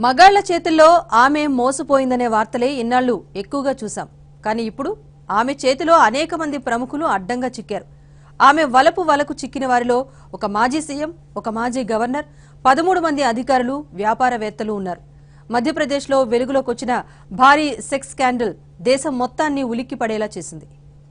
మగాళ్ల చేతుల్లో ఆమె మోసపోయిందనే వార్తలే ఇన్నాళ్లు ఎక్కువగా చూశాం కానీ ఇప్పుడు ఆమె చేతిలో అనేక మంది ప్రముఖులు అడ్డంగా చిక్కారు ఆమె వలపు వలకు చిక్కిన వారిలో ఒక మాజీ సీఎం ఒక మాజీ గవర్నర్ పదమూడు మంది అధికారులు వ్యాపారవేత్తలు ఉన్నారు మధ్యప్రదేశ్లో వెలుగులోకి వచ్చిన భారీ సెక్స్ స్కాండల్ దేశం మొత్తాన్ని ఉలిక్కి పడేలా చేసింది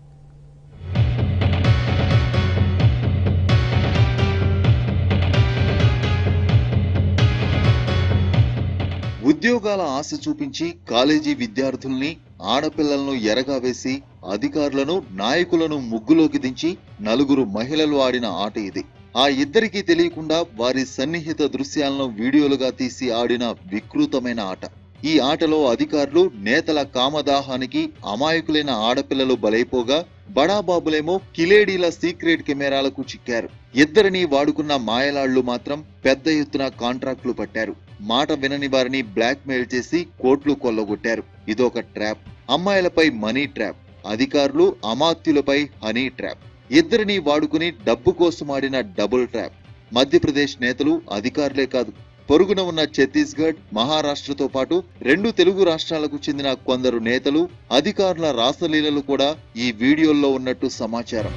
ఉద్యోగాల ఆశ చూపించి కాలేజీ విద్యార్థుల్ని ఆడపిల్లలను ఎరగా వేసి అధికారులను నాయకులను ముగ్గులోకి దించి నలుగురు మహిళలు ఆడిన ఆట ఇది ఆ ఇద్దరికీ తెలియకుండా వారి సన్నిహిత దృశ్యాలను వీడియోలుగా తీసి ఆడిన వికృతమైన ఆట ఈ ఆటలో అధికారులు నేతల కామదాహానికి అమాయకులైన ఆడపిల్లలు బలైపోగా బడాబాబులేమో కిలేడీల సీక్రెట్ కెమెరాలకు చిక్కారు ఇద్దరిని వాడుకున్న మాయలాళ్లు మాత్రం పెద్ద ఎత్తున కాంట్రాక్టులు పట్టారు మాట వినని వారిని బ్లాక్ మెయిల్ చేసి కోట్లు కొల్లగొట్టారు ఇదొక ట్రాప్ అమ్మాయిలపై మనీ ట్రాప్ అధికారులు అమాత్యులపై హనీ ట్రాప్ ఇద్దరిని వాడుకుని డబ్బు కోసం ఆడిన డబుల్ ట్రాప్ మధ్యప్రదేశ్ నేతలు అధికారులే కాదు పొరుగున ఉన్న ఛత్తీస్గఢ్ మహారాష్ట్రతో పాటు రెండు తెలుగు రాష్ట్రాలకు చెందిన కొందరు నేతలు అధికారుల రాసలీలలు కూడా ఈ వీడియోల్లో ఉన్నట్టు సమాచారం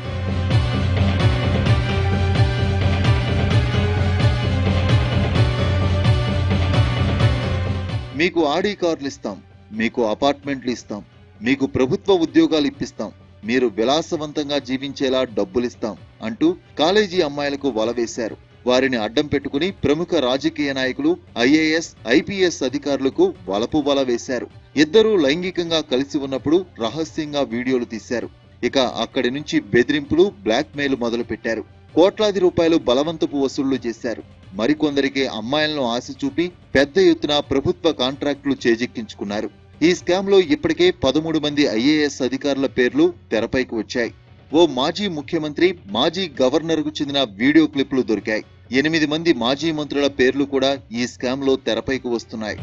మీకు ఆడి కార్లు ఇస్తాం మీకు అపార్ట్మెంట్లు ఇస్తాం మీకు ప్రభుత్వ ఉద్యోగాలు ఇప్పిస్తాం మీరు విలాసవంతంగా జీవించేలా డబ్బులిస్తాం అంటూ కాలేజీ అమ్మాయిలకు వల వేశారు వారిని అడ్డం పెట్టుకుని ప్రముఖ రాజకీయ నాయకులు ఐఏఎస్ ఐపీఎస్ అధికారులకు వలపు వల వేశారు ఇద్దరూ లైంగికంగా కలిసి ఉన్నప్పుడు రహస్యంగా వీడియోలు తీశారు ఇక అక్కడి నుంచి బెదిరింపులు బ్లాక్ మెయిల్ మొదలు పెట్టారు కోట్లాది రూపాయలు బలవంతపు వసూళ్లు చేశారు మరికొందరికి అమ్మాయిలను ఆశ చూపి పెద్ద ఎత్తున ప్రభుత్వ కాంట్రాక్టులు చేజిక్కించుకున్నారు ఈ స్కామ్ లో ఇప్పటికే పదమూడు మంది ఐఏఎస్ అధికారుల పేర్లు తెరపైకి వచ్చాయి ఓ మాజీ ముఖ్యమంత్రి మాజీ గవర్నర్ కు చెందిన వీడియో క్లిప్లు దొరికాయి ఎనిమిది మంది మాజీ మంత్రుల పేర్లు కూడా ఈ స్కామ్ లో తెరపైకి వస్తున్నాయి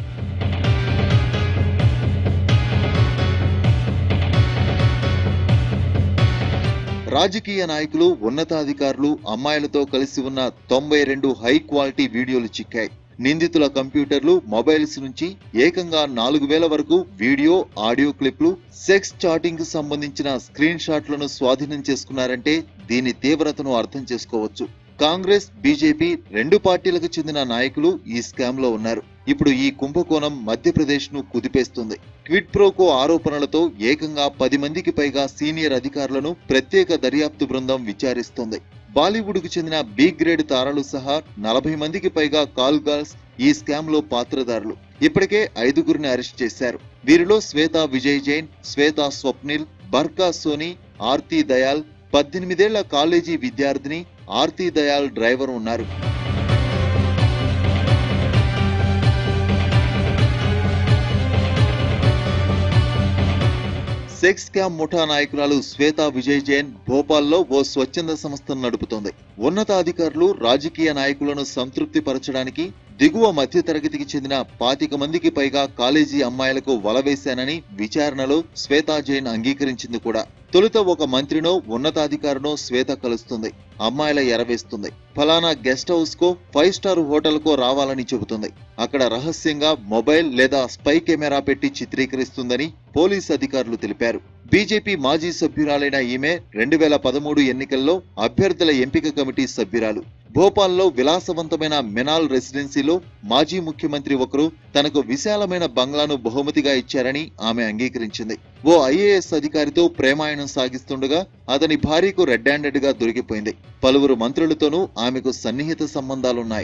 రాజకీయ నాయకులు ఉన్నతాధికారులు అమ్మాయిలతో కలిసి ఉన్న తొంభై రెండు హై క్వాలిటీ వీడియోలు చిక్కాయి నిందితుల కంప్యూటర్లు మొబైల్స్ నుంచి ఏకంగా నాలుగు వేల వరకు వీడియో ఆడియో క్లిప్లు సెక్స్ చాటింగ్ కు సంబంధించిన స్క్రీన్ షాట్లను స్వాధీనం చేసుకున్నారంటే దీని తీవ్రతను అర్థం చేసుకోవచ్చు కాంగ్రెస్ బీజేపీ రెండు పార్టీలకు చెందిన నాయకులు ఈ స్కామ్ లో ఉన్నారు ఇప్పుడు ఈ కుంభకోణం మధ్యప్రదేశ్ ను కుదిపేస్తుంది క్విడ్ ప్రోకో ఆరోపణలతో ఏకంగా పది మందికి పైగా సీనియర్ అధికారులను ప్రత్యేక దర్యాప్తు బృందం విచారిస్తోంది బాలీవుడ్ కు చెందిన బి గ్రేడ్ తారలు సహా నలభై మందికి పైగా కాల్ గర్ల్స్ ఈ స్కామ్ లో పాత్రదారులు ఇప్పటికే ఐదుగురిని అరెస్ట్ చేశారు వీరిలో శ్వేతా విజయ్ జైన్ శ్వేతా స్వప్నిల్ బర్కా సోని ఆర్తి దయాల్ పద్దెనిమిదేళ్ల కాలేజీ విద్యార్థిని ఆర్తి దయాల్ డ్రైవర్ ఉన్నారు సెక్స్ స్కామ్ ముఠా నాయకురాలు శ్వేతా విజయ్ జైన్ భోపాల్లో ఓ స్వచ్ఛంద సంస్థను నడుపుతోంది ఉన్నతాధికారులు రాజకీయ నాయకులను సంతృప్తి పరచడానికి దిగువ మధ్యతరగతికి చెందిన పాతిక మందికి పైగా కాలేజీ అమ్మాయిలకు వల వేశానని విచారణలో శ్వేతా జైన్ అంగీకరించింది కూడా తొలుత ఒక మంత్రినో ఉన్నతాధికారినో శ్వేత కలుస్తుంది అమ్మాయిల ఎరవేస్తుంది ఫలానా గెస్ట్ హౌస్ కో ఫైవ్ స్టార్ హోటల్ కో రావాలని చెబుతుంది అక్కడ రహస్యంగా మొబైల్ లేదా స్పై కెమెరా పెట్టి చిత్రీకరిస్తుందని పోలీస్ అధికారులు తెలిపారు బీజేపీ మాజీ సభ్యురాలైన ఈమె రెండు వేల పదమూడు ఎన్నికల్లో అభ్యర్థుల ఎంపిక కమిటీ సభ్యురాలు భోపాల్లో విలాసవంతమైన మెనాల్ రెసిడెన్సీలో మాజీ ముఖ్యమంత్రి ఒకరు తనకు విశాలమైన బంగ్లాను బహుమతిగా ఇచ్చారని ఆమె అంగీకరించింది ఓ ఐఏఎస్ అధికారితో ప్రేమాయణం సాగిస్తుండగా అతని భార్యకు రెడ్ హ్యాండెడ్ గా దొరికిపోయింది పలువురు మంత్రులతోనూ ఆమెకు సన్నిహిత సంబంధాలున్నాయి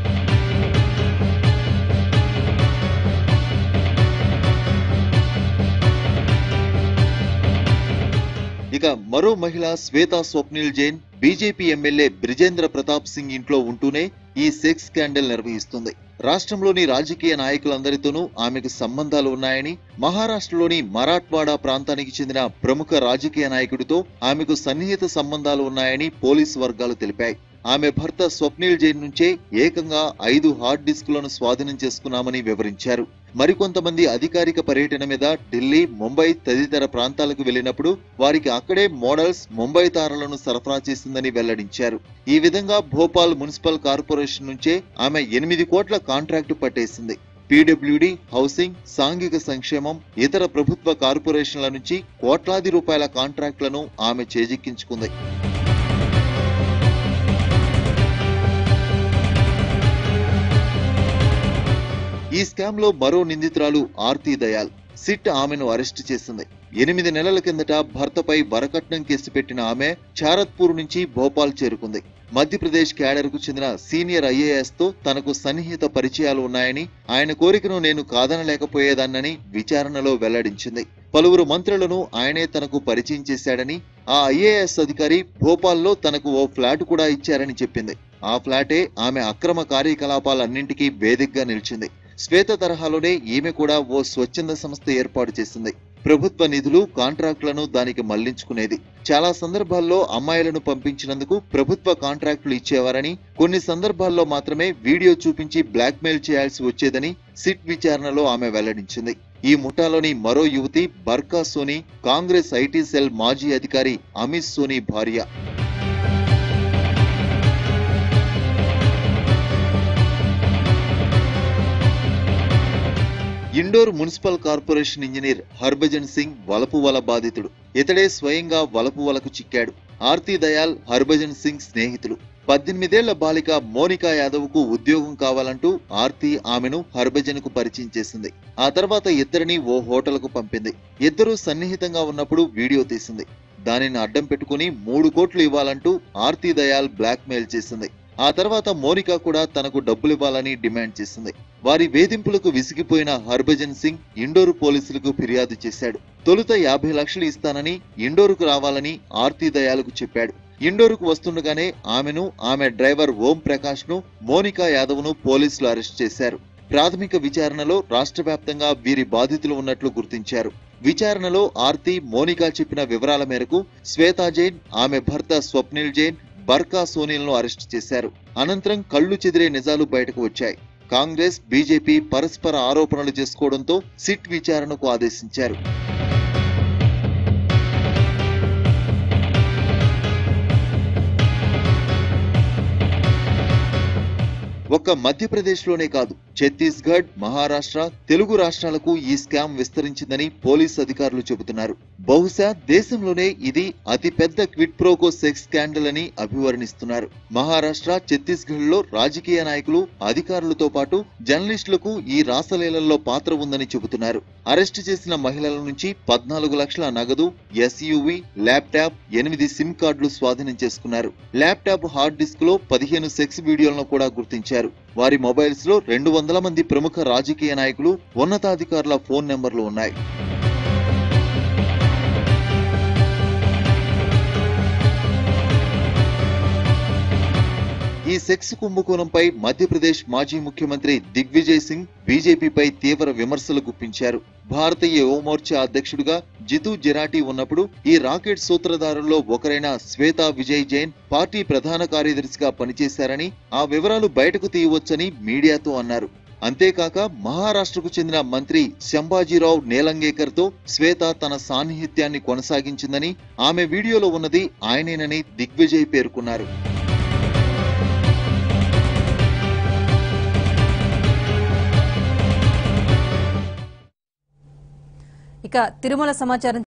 ఇక మరో మహిళ శ్వేతా స్వప్నిల్ జైన్ బీజేపీ ఎమ్మెల్యే బ్రిజేంద్ర ప్రతాప్ సింగ్ ఇంట్లో ఉంటూనే ఈ సెక్స్ స్కాండల్ నిర్వహిస్తుంది రాష్ట్రంలోని రాజకీయ నాయకులందరితోనూ ఆమెకు సంబంధాలు ఉన్నాయని మహారాష్ట్రలోని మరాఠ్వాడా ప్రాంతానికి చెందిన ప్రముఖ రాజకీయ నాయకుడితో ఆమెకు సన్నిహిత సంబంధాలు ఉన్నాయని పోలీసు వర్గాలు తెలిపాయి ఆమె భర్త స్వప్నిల్ జైన్ నుంచే ఏకంగా ఐదు హార్డ్ డిస్కులను స్వాధీనం చేసుకున్నామని వివరించారు మరికొంతమంది అధికారిక పర్యటన మీద ఢిల్లీ ముంబై తదితర ప్రాంతాలకు వెళ్లినప్పుడు వారికి అక్కడే మోడల్స్ ముంబై తారలను సరఫరా చేసిందని వెల్లడించారు ఈ విధంగా భోపాల్ మున్సిపల్ కార్పొరేషన్ నుంచే ఆమె ఎనిమిది కోట్ల కాంట్రాక్టు పట్టేసింది పీడబ్ల్యూడి హౌసింగ్ సాంఘిక సంక్షేమం ఇతర ప్రభుత్వ కార్పొరేషన్ల నుంచి కోట్లాది రూపాయల కాంట్రాక్టులను ఆమె చేజిక్కించుకుంది ఈ స్కామ్ లో మరో నిందితురాలు ఆర్తి దయాల్ సిట్ ఆమెను అరెస్టు చేసింది ఎనిమిది నెలల కిందట భర్తపై వరకట్నం కేసు పెట్టిన ఆమె చారత్పూర్ నుంచి భోపాల్ చేరుకుంది మధ్యప్రదేశ్ క్యాడర్ కు చెందిన సీనియర్ ఐఏఎస్ తో తనకు సన్నిహిత పరిచయాలు ఉన్నాయని ఆయన కోరికను నేను కాదనలేకపోయేదాన్నని విచారణలో వెల్లడించింది పలువురు మంత్రులను ఆయనే తనకు పరిచయం చేశాడని ఆ ఐఏఎస్ అధికారి భోపాల్లో తనకు ఓ ఫ్లాట్ కూడా ఇచ్చారని చెప్పింది ఆ ఫ్లాటే ఆమె అక్రమ కార్యకలాపాలన్నింటికీ వేదికగా నిలిచింది శ్వేత తరహాలోనే ఈమె కూడా ఓ స్వచ్ఛంద సంస్థ ఏర్పాటు చేసింది ప్రభుత్వ నిధులు కాంట్రాక్టులను దానికి మళ్లించుకునేది చాలా సందర్భాల్లో అమ్మాయిలను పంపించినందుకు ప్రభుత్వ కాంట్రాక్టులు ఇచ్చేవారని కొన్ని సందర్భాల్లో మాత్రమే వీడియో చూపించి బ్లాక్మెయిల్ చేయాల్సి వచ్చేదని సిట్ విచారణలో ఆమె వెల్లడించింది ఈ ముఠాలోని మరో యువతి బర్కా సోని కాంగ్రెస్ ఐటీ సెల్ మాజీ అధికారి అమిత్ సోని భార్య Indore municipal corporation engineer Harbhajan Singh వలపు వల బాధితుడు ఇతడే స్వయంగా వలపు వలకు చిక్కాడు ఆర్తి దయాల్ హర్భజన్ సింగ్ స్నేహితులు పద్దెనిమిదేళ్ల బాలిక మోనికా యాదవ్ కు ఉద్యోగం కావాలంటూ ఆర్తి ఆమెను హర్భజన్ కు పరిచయం చేసింది ఆ తర్వాత ఇద్దరిని ఓ హోటల్ కు పంపింది ఇద్దరూ సన్నిహితంగా ఉన్నప్పుడు వీడియో తీసింది దానిని అడ్డం పెట్టుకుని మూడు కోట్లు ఇవ్వాలంటూ ఆర్తి దయాల్ బ్లాక్ మెయిల్ చేసింది ఆ తర్వాత మోనికా కూడా తనకు డబ్బులివ్వాలని డిమాండ్ చేసింది వారి వేధింపులకు విసిగిపోయిన హర్భజన్ సింగ్ ఇండోరు పోలీసులకు ఫిర్యాదు చేశాడు తొలుత యాభై లక్షలు ఇస్తానని ఇండోరుకు రావాలని ఆర్తి దయాలకు చెప్పాడు ఇండోరుకు వస్తుండగానే ఆమెను ఆమె డ్రైవర్ ఓం ప్రకాష్ ను మోనికా యాదవ్ ను పోలీసులు అరెస్ట్ చేశారు ప్రాథమిక విచారణలో రాష్ట్ర వ్యాప్తంగా వీరి బాధితులు ఉన్నట్లు గుర్తించారు విచారణలో ఆర్తి మోనికా చెప్పిన వివరాల మేరకు శ్వేతా జైన్ ఆమె భర్త స్వప్నిల్ జైన్ బర్కా సోనీలను అరెస్ట్ చేశారు అనంతరం కళ్లు చెదిరే నిజాలు బయటకు వచ్చాయి కాంగ్రెస్ బీజేపీ పరస్పర ఆరోపణలు చేసుకోవడంతో సిట్ విచారణకు ఆదేశించారు ఒక్క మధ్యప్రదేశ్లోనే కాదు ఛత్తీస్గఢ్ మహారాష్ట్ర తెలుగు రాష్ట్రాలకు ఈ స్కామ్ విస్తరించిందని పోలీస్ అధికారులు చెబుతున్నారు బహుశా దేశంలోనే ఇది అతి పెద్ద క్విడ్ ప్రోకో సెక్స్ స్కాండల్ అని అభివర్ణిస్తున్నారు మహారాష్ట్ర ఛత్తీస్గఢ్ లో రాజకీయ నాయకులు అధికారులతో పాటు జర్నలిస్టులకు ఈ రాసలీలల్లో పాత్ర ఉందని చెబుతున్నారు అరెస్టు చేసిన మహిళల నుంచి పద్నాలుగు లక్షల నగదు ఎస్యూవి ల్యాప్టాప్ ఎనిమిది సిమ్ కార్డులు స్వాధీనం చేసుకున్నారు ల్యాప్టాప్ హార్డ్ డిస్క్ లో పదిహేను సెక్స్ వీడియోలను కూడా గుర్తించారు వారి మొబైల్స్ లో రెండు వందల మంది ప్రముఖ రాజకీయ నాయకులు ఉన్నతాధికారుల ఫోన్ నెంబర్లు ఉన్నాయి ఈ సెక్స్ కుంభకోణంపై మధ్యప్రదేశ్ మాజీ ముఖ్యమంత్రి దిగ్విజయ్ సింగ్ బీజేపీపై తీవ్ర విమర్శలు గుప్పించారు భారతీయ యువమోర్చా అధ్యక్షుడిగా జితు జెరాటీ ఉన్నప్పుడు ఈ రాకెట్ సూత్రధారుల్లో ఒకరైన శ్వేతా విజయ్ జైన్ పార్టీ ప్రధాన కార్యదర్శిగా పనిచేశారని ఆ వివరాలు బయటకు తీయవచ్చని మీడియాతో అన్నారు అంతేకాక మహారాష్ట్రకు చెందిన మంత్రి శంభాజీరావు నేలంగేకర్ తో శ్వేత తన సాన్నిహిత్యాన్ని కొనసాగించిందని ఆమె వీడియోలో ఉన్నది ఆయనేనని దిగ్విజయ్ పేర్కొన్నారు ఇక తిరుమల సమాచారం